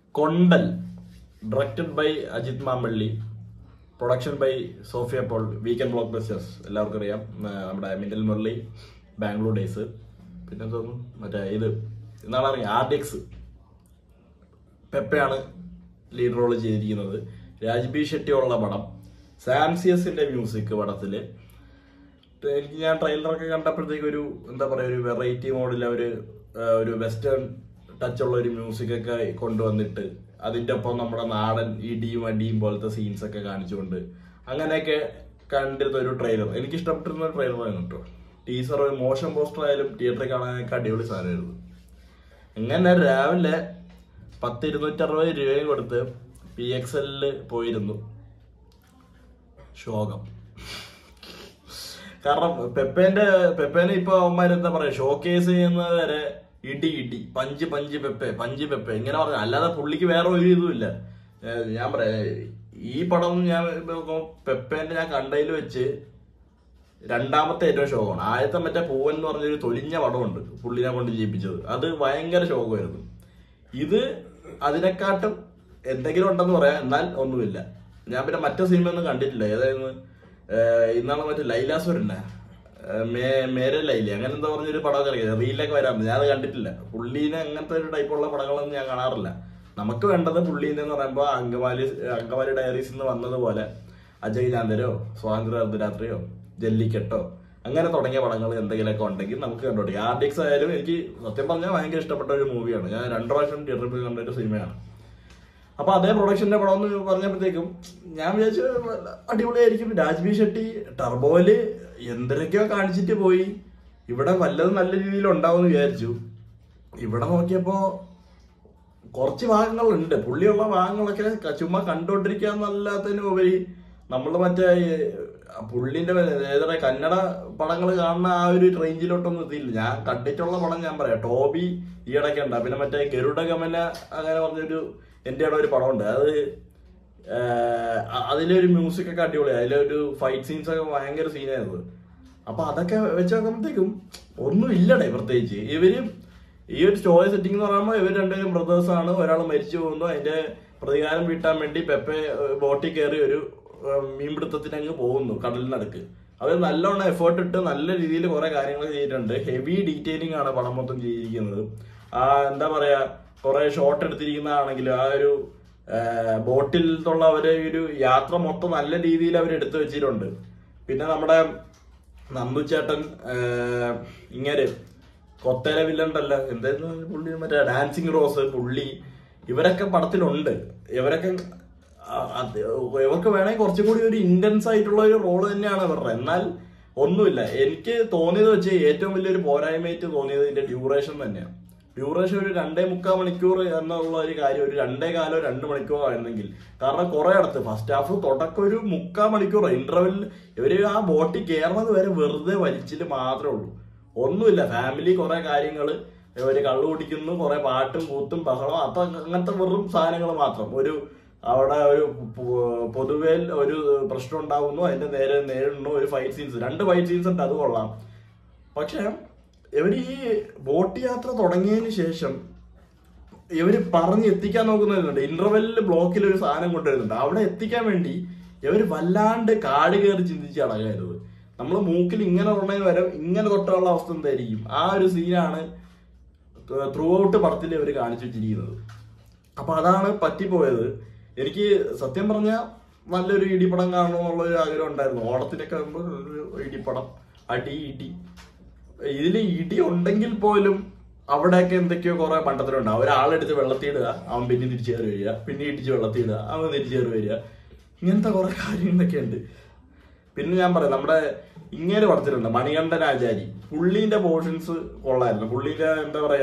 കൊണ്ടൽ directed by Ajith Mampally production by Sophia Paul weekend blockbusters എല്ലാവർക്കും അറിയാം ആ, നമ്മുടെ മിന്നൽ മുരളി ബാംഗ്ലൂർ ഡേയ്സ് പിന്നെ തോന്നുന്നു മറ്റേ ഇത് ഇന്നാളെ ഇറങ്ങി ആർ ഡി എക്സ് പെപ്പയാണ് ലീഡ് റോൾ ചെയ്തിരിക്കുന്നത് രാജ്ബി ഷെട്ടി ഉള്ള പടം സാംസിയസിന്റെ മ്യൂസിക് പടത്തില് എനിക്ക് ഞാൻ ട്രെയിലറൊക്കെ കണ്ടപ്പോഴത്തേക്ക് ഒരു എന്താ പറയാ ഒരു വെറൈറ്റി മോഡിൽ അവര് ആ, ഒരു വെസ്റ്റേൺ ടച്ച് ഉള്ള ഒരു മ്യൂസിക് ഒക്കെ കൊണ്ടുവന്നിട്ട് അതിന്റെ ഒപ്പം നമ്മുടെ നാടൻ ഇടിയും അടിയും പോലത്തെ സീൻസ് ഒക്കെ കാണിച്ചുകൊണ്ട് അങ്ങനെയൊക്കെ കണ്ടിരുന്ന ഒരു ട്രെയിലർ എനിക്ക് ഇഷ്ടപ്പെട്ടിരുന്ന ഒരു ട്രെയിലറായിരുന്നു കേട്ടോ ടീസർ ഒരു മോശം പോസ്റ്റർ ആയാലും തിയേറ്ററിൽ കാണാനൊക്കെ അടിപൊളി സാധനമായിരുന്നു അങ്ങനെ രാവിലെ പത്ത് ഇരുന്നൂറ്ററുപത് രൂപയും കൊടുത്ത് പി എക്സ് എല്ലില് പോയിരുന്നു ശോകം കാരണം പെപ്പേന്റെ പെപ്പേനെ ഇപ്പൊ അവന്മാർ എന്താ പറയാ ഷോക്കേസ് ചെയ്യുന്നത് വരെ ഇടി ഇടി punch punch Pepe punch Pepe ഇങ്ങനെ പറഞ്ഞു അല്ലാതെ പുള്ളിക്ക് വേറെ ഒരു ഇതുമില്ല ഏഹ് ഞാൻ പറയാ ഈ പടം ഞാൻ ഇപ്പൊ പെപ്പേന്റെ ഞാൻ കണ്ടതിൽ വെച്ച് രണ്ടാമത്തെ ഏറ്റവും ശോകമാണ് ആദ്യത്തെ മറ്റേ പൂവൻ എന്ന് പറഞ്ഞൊരു തൊലിഞ്ഞ പടമുണ്ട് പുള്ളിനെ കൊണ്ട് ചെയ്യിപ്പിച്ചത് അത് ഭയങ്കര ശോകമായിരുന്നു ഇത് അതിനെക്കാട്ടും എന്തെങ്കിലും ഉണ്ടെന്ന് പറയാം എന്നാൽ ഒന്നുമില്ല ഞാൻ പിന്നെ മറ്റേ സിനിമ ഒന്നും കണ്ടിട്ടില്ല ഏതായിരുന്നു ഏഹ് ഇന്നാണ് മറ്റേ ലൈലാസുരന്നെ മേ മേരെ ലൈലി അങ്ങനെ എന്താ പറഞ്ഞൊരു പടമൊക്കെ അറിയാം റീലൊക്കെ വരാം ഞാൻ അത് കണ്ടിട്ടില്ല പുള്ളീനെ അങ്ങനത്തെ ഒരു ടൈപ്പുള്ള പടങ്ങളൊന്നും ഞാൻ കാണാറില്ല നമുക്ക് വേണ്ടത് പുള്ളീനെ എന്ന് പറയുമ്പോൾ അങ്കമാലി അങ്കമാലി ഡയറീസിൽ നിന്ന് വന്നതുപോലെ അജയ് ചാന്തരോ സ്വാതന്ത്ര്യ അർദ്ധരാത്രിയോ ജല്ലിക്കെട്ടോ അങ്ങനെ തുടങ്ങിയ പടങ്ങൾ എന്തെങ്കിലുമൊക്കെ ഉണ്ടെങ്കിൽ നമുക്ക് കണ്ടോട്ടെ ആർ ഡി എക്സ് ആയാലും എനിക്ക് സത്യം പറഞ്ഞാൽ ഭയങ്കര ഇഷ്ടപ്പെട്ട ഒരു മൂവിയാണ് ഞാൻ രണ്ടു പ്രാവശ്യം തിയേറ്ററിൽ പോയി കണ്ട ഒരു സിനിമയാണ് അപ്പൊ അതേ പ്രൊഡക്ഷന്റെ പടം എന്ന് പറഞ്ഞപ്പോഴത്തേക്കും ഞാൻ വിചാരിച്ചു അടിപൊളിയായിരിക്കും രാജ്ബി ഷെട്ടി ടർബോയില് എന്തൊക്കെയോ കാണിച്ചിട്ട് പോയി ഇവിടെ വല്ലതും നല്ല രീതിയിൽ ഉണ്ടാവും വിചാരിച്ചു ഇവിടെ നോക്കിയപ്പോ കുറച്ച് ഭാഗങ്ങളുണ്ട് പുള്ളിയുള്ള ഭാഗങ്ങളൊക്കെ ക- ചുമ്മാ കണ്ടോണ്ടിരിക്കുക എന്നല്ലാത്തതിന് ഉപരി നമ്മൾ മറ്റേ ഈ പുള്ളിന്റെ ഏതാ കന്നഡ പടങ്ങൾ കാണുന്ന ആ ഒരു റേഞ്ചിലോട്ടൊന്നും എത്തിയില്ല ഞാൻ കണ്ടിട്ടുള്ള പടം ഞാൻ പറയാം ടോബി ഈയിടയ്ക്ക് ഉണ്ട് പിന്നെ മറ്റേ ഗരുഡ ഗമന അങ്ങനെ പറഞ്ഞൊരു എൻ്റെ അവിടെ ഒരു പടമുണ്ട് അത് ഏഹ്, അ- അതിലൊരു മ്യൂസിക് ഒക്കെ അടിപൊളി അതിലൊരു ഫൈറ്റ് സീൻസ് ഒക്കെ ഭയങ്കര സീനായിരുന്നു അപ്പൊ അതൊക്കെ വെച്ച് നോക്കുമ്പോഴത്തേക്കും ഒന്നും ഇല്ലടേ പ്രത്യേകിച്ച് ഇവര് ഈ ഒരു സ്റ്റോറി സെറ്റിംഗ് എന്ന് പറയുമ്പോൾ ഇവർ രണ്ടുപേരും ബ്രദേഴ്സ് ആണ് ഒരാൾ മരിച്ചു പോകുന്നു അതിന്റെ പ്രതികാരം വീട്ടാൻ വേണ്ടി പെപ്പെ ഏഹ്, ബോട്ടിൽ കയറി ഒരു ഏഹ്, മീൻപിടുത്തത്തിന് അങ്ങ് പോകുന്നു കടലിനടുക്ക് അവർ നല്ലോണം എഫേർട്ട് ഇട്ട് നല്ല രീതിയിൽ കുറെ കാര്യങ്ങൾ ചെയ്തിട്ടുണ്ട് ഹെവി ഡീറ്റെയിലിംഗ് ആണ് പടം മൊത്തം ചെയ്തിരിക്കുന്നത് ആ എന്താ പറയാ കുറെ ഷോട്ട് എടുത്തിരിക്കുന്നതാണെങ്കിലും ആ ഒരു ബോട്ടിലുള്ള അവരെ ഒരു യാത്ര മൊത്തം നല്ല രീതിയിൽ അവർ എടുത്തു വെച്ചിട്ടുണ്ട് പിന്നെ നമ്മുടെ നന്ദു ചേട്ടൻ ആഹ്, ഇങ്ങനെ കൊത്തേര വില്ലണ്ടല്ല എന്തായിരുന്നു പുള്ളി മറ്റേ ഡാൻസിങ് റോസ് പുള്ളി ഇവരൊക്കെ പടത്തിലുണ്ട് ഇവരൊക്കെ ആ- അത് ഇവർക്ക് വേണമെങ്കിൽ കുറച്ചും കൂടി ഒരു ഇന്റൻസ് ആയിട്ടുള്ള ഒരു റോള് തന്നെയാണ് ഇവരുടെ എന്നാൽ ഒന്നുമില്ല എനിക്ക് തോന്നിയത് വെച്ച് ഏറ്റവും വലിയൊരു പോരായ്മയായിട്ട് തോന്നിയത് ഇതിന്റെ ഡ്യൂറേഷൻ തന്നെയാണ് ഡ്യൂറേഷൻ ഒരു രണ്ടേ മുക്കാൽ മണിക്കൂർ എന്നുള്ള ഒരു കാര്യം ഒരു രണ്ടേ കാലോ രണ്ട് മണിക്കൂറോ ആയിരുന്നെങ്കിൽ കാരണം കുറെ അടുത്ത് ഫസ്റ്റ് ഹാഫ് തുടക്കം ഒരു മുക്കാൽ മണിക്കൂർ ഇന്റർവെൽ ഇവര് ആ ബോട്ടിൽ കയറുന്നത് വരെ വെറുതെ വലിച്ചില് മാത്രമേ ഉള്ളൂ ഒന്നുമില്ല ഫാമിലി കുറെ കാര്യങ്ങള് ഇവര് കള്ളു കുടിക്കുന്നു കുറെ പാട്ടും കൂത്തും ബഹളം അത് അങ്ങനത്തെ വെറും സാധനങ്ങൾ മാത്രം ഒരു അവിടെ ഒരു പൊ- പൊതുവേ ഒരു പ്രശ്നം ഉണ്ടാവുന്നു അതിന്റെ നേരെ നേരിടുന്നു ഒരു ഫൈറ്റ് സീൻസ് രണ്ട് ഫൈറ്റ് സീൻസ് ഉണ്ട് അത് കൊള്ളാം പക്ഷെ ഇവർ ഈ ബോട്ട് യാത്ര തുടങ്ങിയതിന് ശേഷം ഇവര് പറഞ്ഞ് എത്തിക്കാൻ നോക്കുന്നുണ്ട് ഇന്റർവെല്ലിൽ ബ്ലോക്കിൽ ഒരു സാധനം കൊണ്ടുവരുന്നുണ്ട് അവിടെ എത്തിക്കാൻ വേണ്ടി ഇവര് വല്ലാണ്ട് കാട് കയറി ചിന്തിച്ച് അടങ്ങരുത് നമ്മൾ മൂക്കിൽ ഇങ്ങനെ ഉള്ളതിന് വരെ ഇങ്ങനെ തൊട്ടുള്ള അവസ്ഥ എന്തായിരിക്കും ആ ഒരു സീനാണ് ത്രൂ ഔട്ട് പടത്തിൽ ഇവർ കാണിച്ചു വെച്ചിരിക്കുന്നത് അപ്പൊ അതാണ് പറ്റിപ്പോയത് എനിക്ക് സത്യം പറഞ്ഞ നല്ലൊരു ഇടിപ്പടം കാണണമെന്നുള്ള ഒരു ആഗ്രഹം ഉണ്ടായിരുന്നു ഓണത്തിനൊക്കെ ആകുമ്പോൾ ഒരു ഇടിപ്പടം അടി ഇടി ഇതില് ഇടി ഉണ്ടെങ്കിൽ പോലും അവിടെയൊക്കെ എന്തൊക്കെയോ കുറെ പണ്ടത്തിലുണ്ട് ഒരാളെടുത്ത് വെള്ളത്തിയിടുക അവൻ പിന്നെ തിരിച്ചു കയറി വരിക പിന്നെ ഇടിച്ച് വെള്ളത്തിയിടുക അവൻ തിരിച്ചു കയറി വരിക ഇങ്ങനത്തെ കുറെ കാര്യങ്ങളൊക്കെ ഉണ്ട് പിന്നെ ഞാൻ പറയാം നമ്മുടെ ഇങ്ങനെ പടത്തിലുണ്ട് മണികണ്ഠൻ ആചാരി പുള്ളീന്റെ പോർഷൻസ് കൊള്ളായിരുന്നു പുള്ളീന്റെ എന്താ പറയാ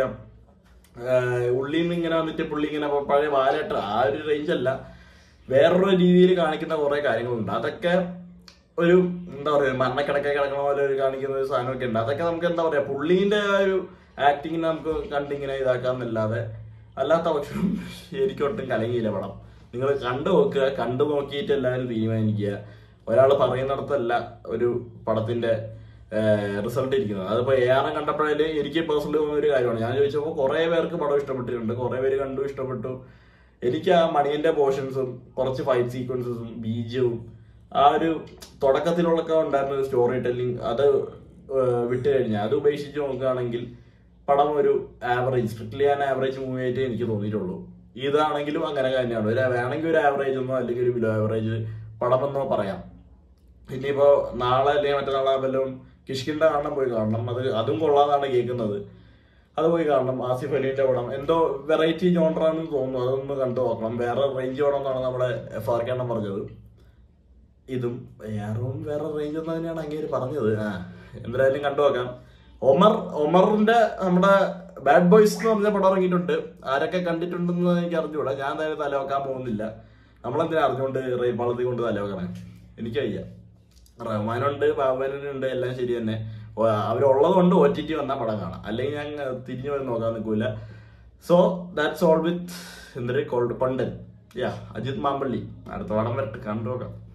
ആഹ് ഉള്ളിൽ നിന്ന് ഇങ്ങനെ വന്നിട്ട് പുള്ളി ഇങ്ങനെ പഴയ വാലേട്ട ആ ഒരു റേഞ്ച് അല്ല വേറൊരു രീതിയിൽ കാണിക്കുന്ന കുറെ കാര്യങ്ങളുണ്ട് അതൊക്കെ ഒരു എന്താ പറയാ മരണക്കിടക്കെ കിടക്കണ പോലെ ഒരു കാണിക്കുന്ന ഒരു സാധനമൊക്കെ ഉണ്ട് അതൊക്കെ നമുക്ക് എന്താ പറയാ പുള്ളീന്റെ ആ ഒരു ആക്ടിങ്ങിനെ നമുക്ക് കണ്ടിങ്ങനെ ഇതാക്കാന്നല്ലാതെ അല്ലാത്ത പക്ഷം ശരിക്കൊട്ടും കലങ്ങിയില്ല പടം നിങ്ങൾ കണ്ടു നോക്കുക കണ്ടു നോക്കിയിട്ട് എല്ലാവരും തീരുമാനിക്കുക ഒരാൾ പറയുന്നിടത്തല്ല ഒരു പടത്തിന്റെ റിസൾട്ട് ഇരിക്കുന്നത് അതിപ്പോ എ ആർ എം കണ്ടപ്പോഴേ എനിക്ക് പേഴ്സണലി തോന്നിയ ഒരു കാര്യമാണ് ഞാൻ ചോദിച്ചപ്പോൾ കുറെ പേർക്ക് പടം ഇഷ്ടപ്പെട്ടിട്ടുണ്ട് കുറെ പേര് കണ്ടു ഇഷ്ടപ്പെട്ടു എനിക്ക് ആ മണിയന്റെ പോർഷൻസും കുറച്ച് ഫൈറ്റ് സീക്വൻസസും ബീജവും ആ ഒരു തുടക്കത്തിലുള്ളൊക്കെ ഉണ്ടായിരുന്ന ഒരു സ്റ്റോറി ടെല്ലിംഗ് അത് ഏഹ്, വിട്ട് കഴിഞ്ഞാൽ അത് ഉപേക്ഷിച്ച് നോക്കുകയാണെങ്കിൽ പടം ഒരു average strictly an average movie ആയിട്ട് എനിക്ക് തോന്നിയിട്ടുള്ളൂ ഇതാണെങ്കിലും അങ്ങനെ തന്നെയാണ് ഒരു വേണമെങ്കിൽ ഒരു ആവറേജ് എന്നോ അല്ലെങ്കിൽ ഒരു ബിലോ ആവറേജ് പടം എന്നോ പറയാം ഇനിയിപ്പോ നാളെ അല്ലെങ്കിൽ മറ്റന്നാളെ വല്ലതും കിഷ്കിണ്ട കാണാൻ പോയി കാണണം അത് അതും കൊള്ളാന്നാണ് കേൾക്കുന്നത് അത് പോയി കാണണം ആസിഫ് അലിന്റെ പടം എന്തോ വെറൈറ്റി ജോണറാണെന്ന് തോന്നുന്നു അതൊന്ന് കണ്ടു നോക്കണം വേറെ റേഞ്ച് പടം എന്നാണ് നമ്മുടെ എഫ് ആർ കെണ്ണം പറഞ്ഞത് ഇതും വേറും വേറെ റേഞ്ച് എന്ന് തന്നെയാണ് അങ്ങേര് പറഞ്ഞത് ആ എന്തായാലും കണ്ടു നോക്കാം ഒമർ ഒമറിന്റെ നമ്മുടെ ബാഡ് ബോയ്സ് എന്ന് പറഞ്ഞ പടം ഇറങ്ങിയിട്ടുണ്ട് ആരൊക്കെ കണ്ടിട്ടുണ്ടെന്ന് എനിക്ക് അറിഞ്ഞുകൂടാ ഞാൻ എന്തായാലും തലവെക്കാൻ പോകുന്നില്ല നമ്മളെന്തിനാ അറിഞ്ഞുകൊണ്ട് റേപ്പാളത്തിൽ കൊണ്ട് തലവെക്കണേ എനിക്ക് വയ്യ റഹ്മാനുണ്ട് ബാബുനുണ്ട് എല്ലാം ശരി തന്നെ ഓ- അവരുള്ളത് കൊണ്ട് ഒ ടി ടി വന്ന പടം കാണാം അല്ലെങ്കിൽ ഞാൻ തിരിഞ്ഞു വന്ന് നോക്കാൻ നിൽക്കൂല സോ ദാറ്റ്സ് ഓൾ വിത്ത് എന്തൊരു കോൾഡ് പണ്ടൻ യാ അജിത് മാമ്പള്ളി അടുത്ത പടം വരട്ടെ കണ്ടു നോക്കാം